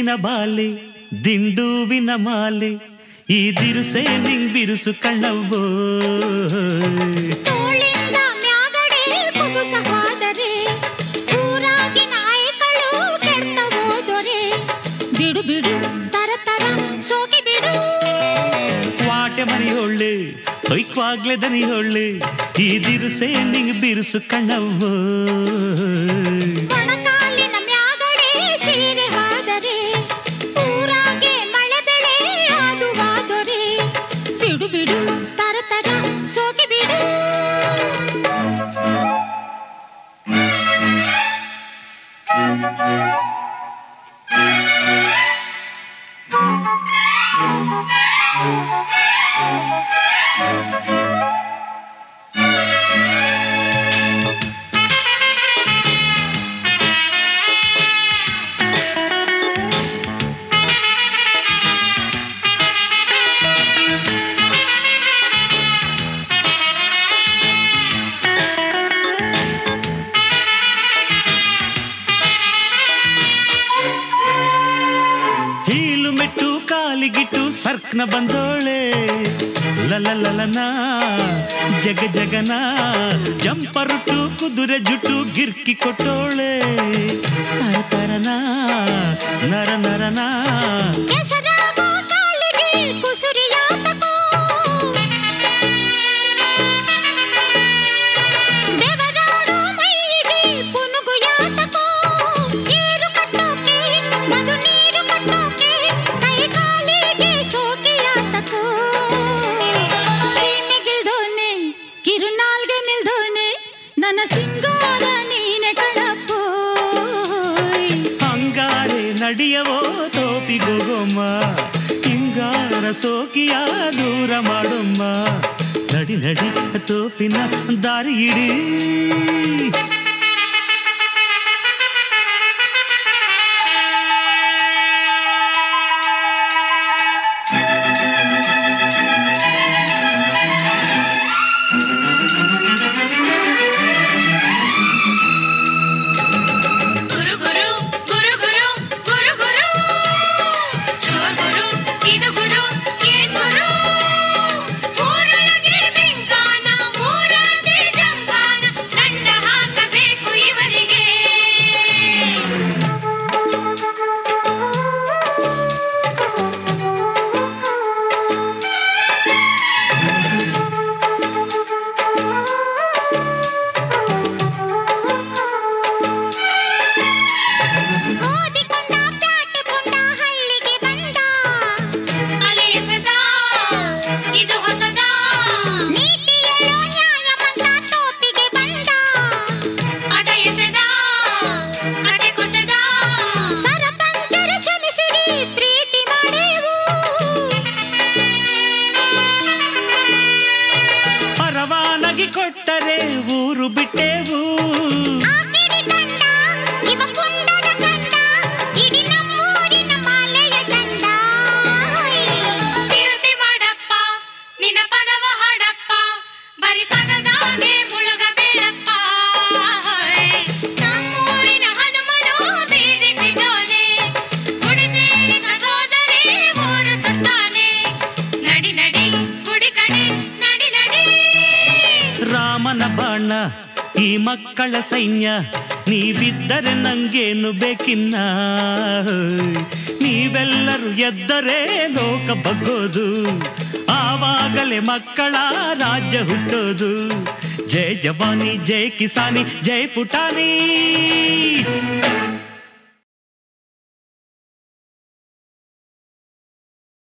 ಹೂವಿನ ಬಾಲೆ ದಿಂಡೂವಿನ ಮಾಲೆ ಈ ದಿರುಸೆ ನಿಂಗ್ ಬಿರುಸು ಕಣ್ಣವ್ವೋ ತೋಳಿಂದ ಮ್ಯಾಗಡೆ ಕುಬುಸ ಹೋದರೆ ಊರಾಗಿ ನಾಯಿಗಳು ಕೆಡ್ತ ಹೋದೊರೆ ಬಿಡು ಬಿಡು ತರ ತರ ಸೋಗಿ ಬಿಡು ವಾಟೆ ಮನೆಯೊಳ್ಳೆ ಹೊಯ್ಕ್ವಾಗ್ಲೆ ದನಿಯೊಳ್ಳೆ ಈ ದಿರುಸೆ ನಿಂಗ್ ಬಿರುಸು ಕಣ್ಣವ್ವೋ ಮೊಣಕಾಲಿನ ಮ್ಯಾಗಡೆ ಸೀರೆ ಹೋದರೆ ಊರಾಗೆ ಮಳೆ ಬೆಳೆ ಅದು ಹೋದೊರೆ ಬಿಡು ಬಿಡು ತರ ತರ ಸೋಗಿ ಬಿಡು ಹೀಲು ಮೆಟ್ಟು ಕಾಲಿಗಿಟ್ಟು ಸರ್ಕ್ನ ಬಂದೋಳೆ ಲಲಲಲನ ಜಗ ಜಗನ ಜಂಪರುಟ್ಟು ಕುದುರೆ ಜುಟ್ಟು ಗಿರ್ಕಿ ಕೊಟ್ಟೋಳೆ ತರ ತರನ ನರ ನರನ ಕೆಸರಾಗೋ ಕಾಲಿಗೆ ಕುಸುರಿಯಾತಕೋ ಬೆವರಾಡೋ ಮೈಯಿಗೆ ಪುನುಗು ಯಾತಕೋ ನೀರು ಕಟ್ಟೋಕೆ ಮದು ನೀರು ಕಟ್ಟೋಕೆ ಕೈ ಕಾಲಿಗೆ ಸೋಕೆ ಯಾತಕೋ ಸೀಮೆಗಿಲ್ದೋನೆ ಕಿರುನಾಲ್ಗೆ ನಿಲ್ದೋನೆ ನನ್ನ ಸಿಂಗಾರ ನೀನೆ ಕಳಪೋಯ್ ಹಂಗಾರೆ ನಡಿಯವೋ ತೋಪಿಗೋಗೊಮ್ಮ ಹಿಂಗಾರ ಸೋಕಿಯ ದೂರ ಮಾಡೊಮ್ಮ ನಡಿ ನಡಿ ತೋಪಿನ ದಾರಿ ಇಡಿ ಗುರು ಗುರು ಗುರು ಗುರು ಗುರು ಗುರು ಚೋರ್ ಗುರು ಇದು ಗುರು ಏನ್ ಗುರು ಊರೊಳಗೆ ಬೆಂಗಾನ ಊರಾಚೆ ಜಂಗಾನ ದಂಡ ಹಾಕಬೇಕು ಇವರಿಗೆ ಓದಿಕೊಂಡ ಪ್ಯಾಟೆಕೊಂಡ ಹಳ್ಳಿಗೆ ಬಂದ ಅಲೆಸದ ಇದು ಹೊಸದ ನೀತಿ ಹೇಳೋ ನ್ಯಾಯವಂತ ಟೋಪಿಗೆ ಬಂದ ಅದ ಎಸೆದ ಕತೆ ಕೊಸೆದ ಸರಪಂಚರ ಕ್ಷಮಿಸಿರಿ ಪ್ರೀತಿ ಮಾಡೆವು ಪರವಾನಗಿ ಕೊಟ್ಟರೆ ಊರು ಬಿಟ್ಟೆವು ಆಕಿರಿ ಕಂಡ ಇವ ಕುಂಡನ ಕಂಡ ಇಡೀ ನಮ್ಮೂರಿನ ಮಾಲೆಯ ಗಂಡ ವಿರುತಿ ಮಾಡಪ್ಪ ನಿನ್ನ ಪದವ ಹಾಡಪ್ಪ ಬರಿ ಪದದಾಗೆ ಮುಳುಗ ಬೀಳಪ್ಪ ನಮ್ಮೂರಿನ ಹನುಮನು ಬೀದಿ ಬಿದ್ದೋನೆ ಗುಡಿಸಿ ಸಹೋದರಿ ಊರು ಸುಡ್ತಾನೆ ನಡಿ ನಡಿ ಗುಡಿ ಕಡೆ ನಡಿ ನಡಿ ರಾಮನ ಬಾಣ ಈ ಮಕ್ಕಳ ಸೈನ್ಯ ನೀವಿದ್ದರೆ ನಂಗೇನು ಬೇಕಿನ್ನ ನೀವೆಲ್ಲರೂ ಎದ್ದರೆ ಲೋಕ ಬಗ್ಗೋದು ಆವಾಗಲೇ ಮಕ್ಕಳ ರಾಜ್ಯ ಹುಟ್ಟೋದು ಜೈ ಜವಾನಿ ಜೈ ಕಿಸಾನಿ ಜೈ ಪುಟಾಣಿ